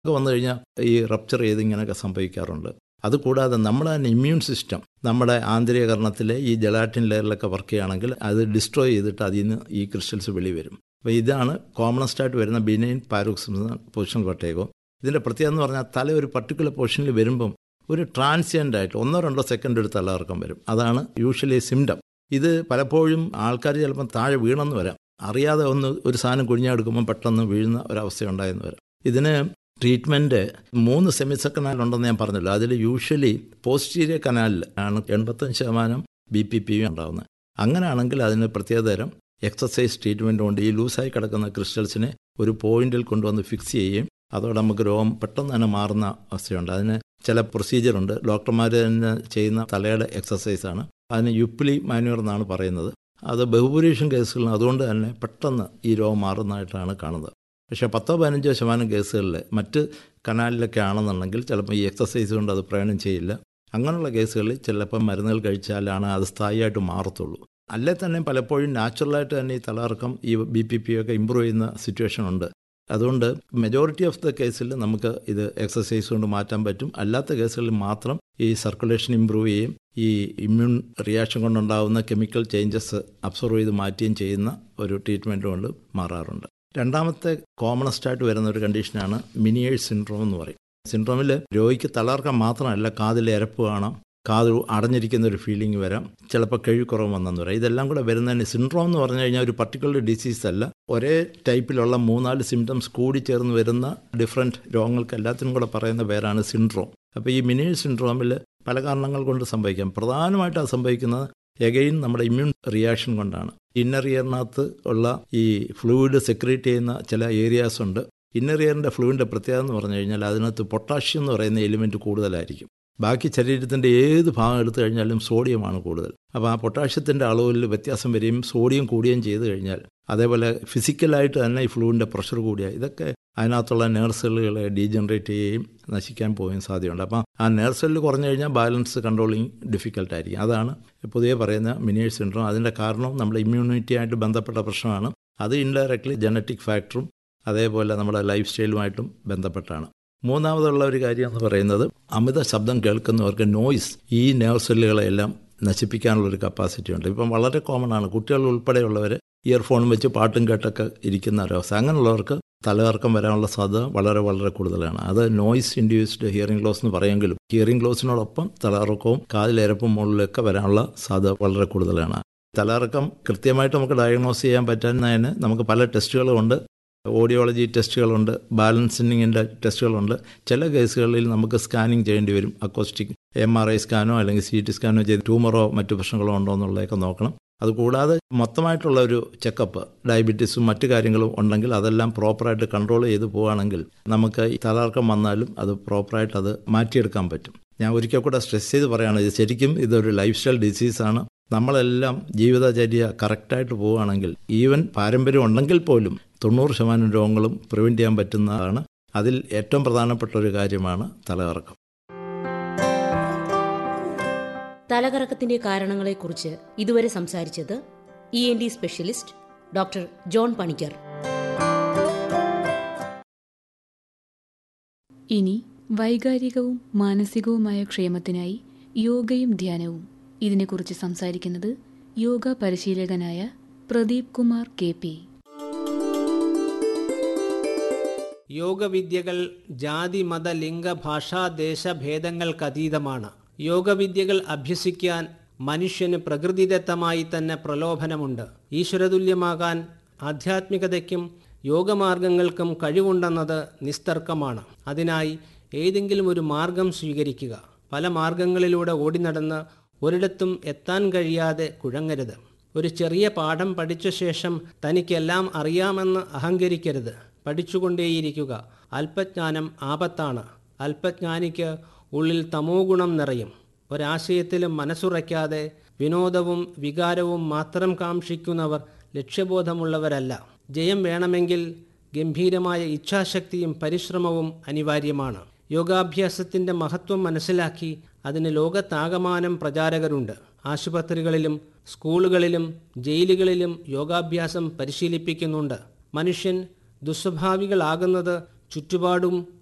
ഒക്കെ വന്നു കഴിഞ്ഞാൽ ഈ റപ്ചർ ചെയ്ത് ഇങ്ങനെയൊക്കെ സംഭവിക്കാറുണ്ട് അതുകൂടാതെ നമ്മുടെ തന്നെ ഇമ്മ്യൂൺ സിസ്റ്റം നമ്മുടെ ആന്തരികകരണത്തിലെ ഈ ജലാറ്റിൻ ലെയറിലൊക്കെ വർക്ക് ചെയ്യുകയാണെങ്കിൽ അത് ഡിസ്ട്രോയ് ചെയ്തിട്ട് അതിൽ നിന്ന് ഈ ക്രിസ്റ്റൽസ് വെളി വരും അപ്പോൾ ഇതാണ് കോമണസ്റ്റ് ആയിട്ട് വരുന്ന ബിനൈൻ പാരോക്സിസം പൊസിഷൻ കൊട്ടേക്കോ ഇതിൻ്റെ പ്രത്യേകത എന്ന് പറഞ്ഞാൽ തല ഒരു പർട്ടിക്കുലർ പൊസിഷനിൽ വരുമ്പം ഒരു ട്രാൻസിയൻ്റ് ആയിട്ട് ഒന്നോ രണ്ടോ സെക്കൻഡ് എടുത്ത് തലകറക്കം വരും അതാണ് യൂഷ്വലി സിംറ്റം ഇത് പലപ്പോഴും ആൾക്കാർ ചിലപ്പം താഴെ വീണെന്ന് വരാം അറിയാതെ ഒന്ന് ഒരു സാധനം കുഴിഞ്ഞെടുക്കുമ്പോൾ പെട്ടെന്ന് വീഴുന്ന ഒരവസ്ഥ ഉണ്ടായെന്ന് വരാം ഇതിന് ട്രീറ്റ്മെൻറ്റ് മൂന്ന് സെമിസർ കനാൽ ഉണ്ടെന്ന് ഞാൻ പറഞ്ഞല്ലോ അതിൽ യൂഷ്വലി പോസ്റ്റീരിയർ കനാലിൽ ആണ് എൺപത്തഞ്ച് ശതമാനം ബി പി പി ഉണ്ടാകുന്നത് അങ്ങനെയാണെങ്കിൽ അതിന് പ്രത്യേകതരം എക്സസൈസ് ട്രീറ്റ്മെൻറ്റ് കൊണ്ട് ഈ ലൂസായി കിടക്കുന്ന ക്രിസ്റ്റൽസിനെ ഒരു പോയിന്റിൽ കൊണ്ടുവന്ന് ഫിക്സ് ചെയ്യുകയും അതോടെ നമുക്ക് രോഗം പെട്ടെന്ന് തന്നെ മാറുന്ന അവസ്ഥയുണ്ട് അതിന് ചില പ്രൊസീജിയറുണ്ട് ഡോക്ടർമാർ തന്നെ ചെയ്യുന്ന തലയുടെ എക്സസൈസാണ് അതിന് യുപ്ലി മാനുവർ എന്നാണ് പറയുന്നത് അത് ബഹുഭൂരിപക്ഷം കേസുകളിലും അതുകൊണ്ട് തന്നെ പെട്ടെന്ന് ഈ രോഗം മാറുന്നതായിട്ടാണ് കാണുന്നത് പക്ഷേ പത്തോ പതിനഞ്ചോ ശതമാനം കേസുകളിൽ മറ്റ് കനാലിലൊക്കെ ആണെന്നുണ്ടെങ്കിൽ ചിലപ്പോൾ ഈ എക്സസൈസ് കൊണ്ട് അത് പ്രയോജനം ചെയ്യില്ല അങ്ങനെയുള്ള കേസുകളിൽ ചിലപ്പോൾ മരുന്നുകൾ കഴിച്ചാലാണ് അത് സ്ഥായിയായിട്ട് മാറത്തുള്ളൂ അല്ലേ തന്നെ പലപ്പോഴും നാച്ചുറലായിട്ട് തന്നെ ഈ തലകറക്കം ഈ ബി പി പി ഒക്കെ ഇമ്പ്രൂവ് ചെയ്യുന്ന സിറ്റുവേഷൻ ഉണ്ട് അതുകൊണ്ട് മെജോറിറ്റി ഓഫ് ദ കേസിൽ നമുക്ക് ഇത് എക്സസൈസ് കൊണ്ട് മാറ്റാൻ പറ്റും അല്ലാത്ത കേസുകളിൽ മാത്രം ഈ സർക്കുലേഷൻ ഇമ്പ്രൂവ് ചെയ്യും ഈ ഇമ്മ്യൂൺ റിയാക്ഷൻ കൊണ്ടുണ്ടാകുന്ന കെമിക്കൽ ചേഞ്ചസ് അബ്സോർവ് ചെയ്ത് മാറ്റുകയും ചെയ്യുന്ന ഒരു ട്രീറ്റ്മെൻറ്റ് കൊണ്ട് മാറാറുണ്ട് രണ്ടാമത്തെ കോമണസ്റ്റ് ആയിട്ട് വരുന്ന ഒരു കണ്ടീഷനാണ് മിനിയേഴ്സ് സിൻഡ്രോം എന്ന് പറയും സിൻഡ്രോമിൽ രോഗിക്ക് തളർക്കം മാത്രമല്ല കാതിൽ എരപ്പ് കാണാം കാത് അടഞ്ഞിരിക്കുന്ന ഒരു ഫീലിംഗ് വരാം ചിലപ്പോൾ കഴിക്കുറവ് വന്നെന്ന് പറയാം ഇതെല്ലാം കൂടെ വരുന്നതിന് സിൻഡ്രോം എന്ന് പറഞ്ഞു കഴിഞ്ഞാൽ ഒരു പർട്ടിക്കുലർ ഡിസീസ് അല്ല ഒരേ ടൈപ്പിലുള്ള മൂന്നാല് സിംറ്റംസ് കൂടി ചേർന്ന് വരുന്ന ഡിഫറെൻറ്റ് രോഗങ്ങൾക്ക് എല്ലാത്തിനും കൂടെ പറയുന്ന പേരാണ് സിൻഡ്രോം അപ്പോൾ ഈ മിനിയേഴ്സ് സിൻഡ്രോമിൽ പല കാരണങ്ങൾ കൊണ്ട് സംഭവിക്കാം പ്രധാനമായിട്ട് അത് സംഭവിക്കുന്നത് എഗെയിൻ നമ്മുടെ ഇമ്മ്യൂൺ റിയാക്ഷൻ കൊണ്ടാണ് ഇന്നർ ഇയറിനകത്ത് ഉള്ള ഈ ഫ്ലൂയിഡ് സെക്രീറ്റ് ചെയ്യുന്ന ചില ഏരിയാസ് ഉണ്ട് ഇന്നർ ഇയറിൻ്റെ ഫ്ലൂയിഡിൻ്റെ പ്രത്യേകത എന്ന് പറഞ്ഞു കഴിഞ്ഞാൽ അതിനകത്ത് പൊട്ടാഷ്യം എന്ന് പറയുന്ന എലിമെൻറ്റ് കൂടുതലായിരിക്കും ബാക്കി ശരീരത്തിൻ്റെ ഏത് ഭാഗം എടുത്തു കഴിഞ്ഞാലും സോഡിയമാണ് കൂടുതൽ അപ്പോൾ ആ പൊട്ടാഷ്യത്തിൻ്റെ അളവിൽ വ്യത്യാസം വരികയും സോഡിയം കൂടുകയും ചെയ്തു കഴിഞ്ഞാൽ അതേപോലെ ഫിസിക്കലായിട്ട് തന്നെ ഈ ഫ്ലൂവിൻ്റെ പ്രഷർ കൂടിയ ഇതൊക്കെ അതിനകത്തുള്ള നേഴ്സെല്ലുകളെ ഡീജനറേറ്റ് ചെയ്യുകയും നശിക്കാൻ പോവുകയും സാധ്യതയുണ്ട് അപ്പം ആ നേഴ്സെല്ല് കുറഞ്ഞു കഴിഞ്ഞാൽ ബാലൻസ് കൺട്രോളിങ് ഡിഫിക്കൽട്ട് ആയിരിക്കും അതാണ് പുതിയ പറയുന്ന മിനിയേഴ്സ് സിൻഡ്രോം അതിൻ്റെ കാരണം നമ്മുടെ ഇമ്മ്യൂണിറ്റി ആയിട്ട് ബന്ധപ്പെട്ട പ്രശ്നമാണ് അത് ഇൻഡയറക്ട്ലി ജനറ്റിക് ഫാക്ടറും അതേപോലെ നമ്മുടെ ലൈഫ് സ്റ്റൈലുമായിട്ടും ബന്ധപ്പെട്ടാണ് മൂന്നാമതുള്ള ഒരു കാര്യം എന്ന് പറയുന്നത് അമിത ശബ്ദം കേൾക്കുന്നവർക്ക് നോയ്സ് ഈ നേർവ് സെല്ലുകളെല്ലാം നശിപ്പിക്കാനുള്ള ഒരു കപ്പാസിറ്റി ഉണ്ട് ഇപ്പം വളരെ കോമൺ ആണ് കുട്ടികൾ ഉൾപ്പെടെയുള്ളവർ ഇയർഫോണും വെച്ച് പാട്ടും കേട്ടൊക്കെ ഇരിക്കുന്ന ഒരവസ്ഥ അങ്ങനെയുള്ളവർക്ക് തലകറക്കം വരാനുള്ള സാധ്യത വളരെ വളരെ കൂടുതലാണ് അത് നോയ്സ് ഇൻഡ്യൂസ്ഡ് ഹിയറിംഗ് ലോസ് എന്ന് പറയുമെങ്കിലും ഹിയറിംഗ് ലോസിനോടൊപ്പം തലകറക്കവും കാതിലിരപ്പും മുകളിലൊക്കെ വരാനുള്ള സാധ്യത വളരെ കൂടുതലാണ് തലകറക്കം കൃത്യമായിട്ട് നമുക്ക് ഡയഗ്നോസ് ചെയ്യാൻ പറ്റുന്നതിന് നമുക്ക് പല ടെസ്റ്റുകളും ഉണ്ട് ഓഡിയോളജി ടെസ്റ്റുകളുണ്ട് ബാലൻസിങ്ങിൻ്റെ ടെസ്റ്റുകളുണ്ട് ചില കേസുകളിൽ നമുക്ക് സ്കാനിങ് ചെയ്യേണ്ടി വരും അക്കോസ്റ്റിക് എം ആർ ഐ സ്കാനോ അല്ലെങ്കിൽ സി ടി സ്കാനോ ചെയ്ത് ട്യൂമറോ മറ്റു പ്രശ്നങ്ങളോ ഉണ്ടോ എന്നുള്ളതൊക്കെ നോക്കണം അതുകൂടാതെ മൊത്തമായിട്ടുള്ള ഒരു ചെക്കപ്പ് ഡയബറ്റീസും മറ്റു കാര്യങ്ങളും ഉണ്ടെങ്കിൽ അതെല്ലാം പ്രോപ്പറായിട്ട് കൺട്രോൾ ചെയ്ത് പോവുകയാണെങ്കിൽ നമുക്ക് ഈ തലകർക്കം വന്നാലും അത് പ്രോപ്പറായിട്ട് അത് മാറ്റിയെടുക്കാൻ പറ്റും ഞാൻ ഒരിക്കൽ കൂടെ സ്ട്രെസ് ചെയ്ത് പറയുകയാണ് ഇത് ശരിക്കും ഇതൊരു ലൈഫ് സ്റ്റൈൽ ഡിസീസാണ് നമ്മളെല്ലാം ജീവിതചര്യ കറക്റ്റായിട്ട് പോവുകയാണെങ്കിൽ ഈവൻ പാരമ്പര്യം ഉണ്ടെങ്കിൽ പോലും തൊണ്ണൂറ് ശതമാനം രോഗങ്ങളും പ്രിവെൻറ്റ് ചെയ്യാൻ പറ്റുന്നതാണ് അതിൽ ഏറ്റവും പ്രധാനപ്പെട്ട ഒരു കാര്യമാണ് തലകറക്കം തലകറക്കത്തിന്റെ കാരണങ്ങളെക്കുറിച്ച് ഇതുവരെ സംസാരിച്ചത് E N D specialist doctor John Panicker ഇനി വൈകാരികവും മാനസികവുമായ ക്ഷേമത്തിനായി യോഗയും ധ്യാനവും ഇതിനെക്കുറിച്ച് സംസാരിക്കുന്നത് യോഗ പരിശീലകനായ പ്രദീപ് കുമാർ കെ പി യോഗവിദ്യകൾ ജാതി മത ലിംഗ ഭാഷാ ദേശ ഭേദങ്ങൾക്കതീതമാണ് യോഗവിദ്യകൾ അഭ്യസിക്കാൻ മനുഷ്യന് പ്രകൃതിദത്തമായി തന്നെ പ്രലോഭനമുണ്ട് ഈശ്വരതുല്യമാകാൻ ആധ്യാത്മികതയ്ക്കും യോഗമാർഗങ്ങൾക്കും കഴിവുണ്ടെന്നത് നിസ്തർക്കമാണ് അതിനായി ഏതെങ്കിലും ഒരു മാർഗം സ്വീകരിക്കുക പല മാർഗങ്ങളിലൂടെ ഓടിനടന്ന് ഒരിടത്തും എത്താൻ കഴിയാതെ കുഴങ്ങരുത് ഒരു ചെറിയ പാഠം പഠിച്ച ശേഷം തനിക്കെല്ലാം അറിയാമെന്ന് അഹങ്കരിക്കരുത് പഠിച്ചുകൊണ്ടേയിരിക്കുക അല്പജ്ഞാനം ആപത്താണ് അല്പജ്ഞാനിക്ക് ഉള്ളിൽ തമോ ഗുണം നിറയും ഒരാശയത്തിലും മനസ്സുറയ്ക്കാതെ വിനോദവും വികാരവും മാത്രം കാക്ഷിക്കുന്നവർ ലക്ഷ്യബോധമുള്ളവരല്ല ജയം വേണമെങ്കിൽ ഗംഭീരമായ ഇച്ഛാശക്തിയും പരിശ്രമവും അനിവാര്യമാണ് യോഗാഭ്യാസത്തിൻ്റെ മഹത്വം മനസ്സിലാക്കി അതിന് ലോകത്താകമാനം പ്രചാരകരുണ്ട് ആശുപത്രികളിലും സ്കൂളുകളിലും ജയിലുകളിലും യോഗാഭ്യാസം പരിശീലിപ്പിക്കുന്നുണ്ട് മനുഷ്യൻ ദുസ്വഭാവികളാകുന്നത് ചുറ്റുപാടും